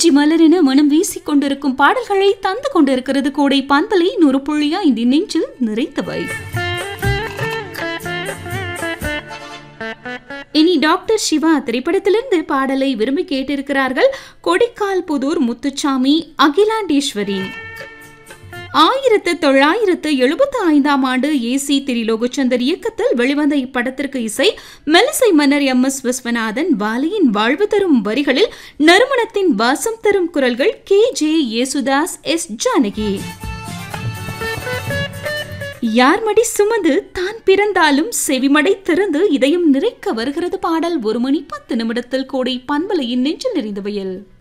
குறிஞ்சி மலரென மனம் வீசிக் கொண்டிருக்கும் பாடல்களை தந்து கொண்டிருக்கிறது கோடை பண்பலை நூறு புள்ளியா இந்த நெஞ்சில் நிறைத்தவை இனி டாக்டர் சிவா திரைப்படத்திலிருந்து பாடலை விரும்பி கேட்டிருக்கிறார்கள் கொடிக்கால் புதூர் முத்துச்சாமி அகிலாண்டேஸ்வரி ஆயிரத்து தொள்ளாயிரத்து எழுபத்தி ஐந்தாம் ஆண்டு ஏசி திரிலோகச்சந்தர் இயக்கத்தில் வெளிவந்த இப்படத்திற்கு இசை மெலிசை மன்னர் எம் எஸ் விஸ்வநாதன் வாலியின் வாழ்வு தரும் வரிகளில் நறுமணத்தின் வாசம் தரும் குரல்கள் K J Yesudas S Janaki யார் மடி சுமந்து தான் பிறந்தாலும் செவிமடை திறந்து இதயம் நிறைக்க வருகிறது பாடல் ஒரு மணி பத்து நிமிடத்தில் கோடை பண்பலையின் நெஞ்சில் நிறைந்தவையில்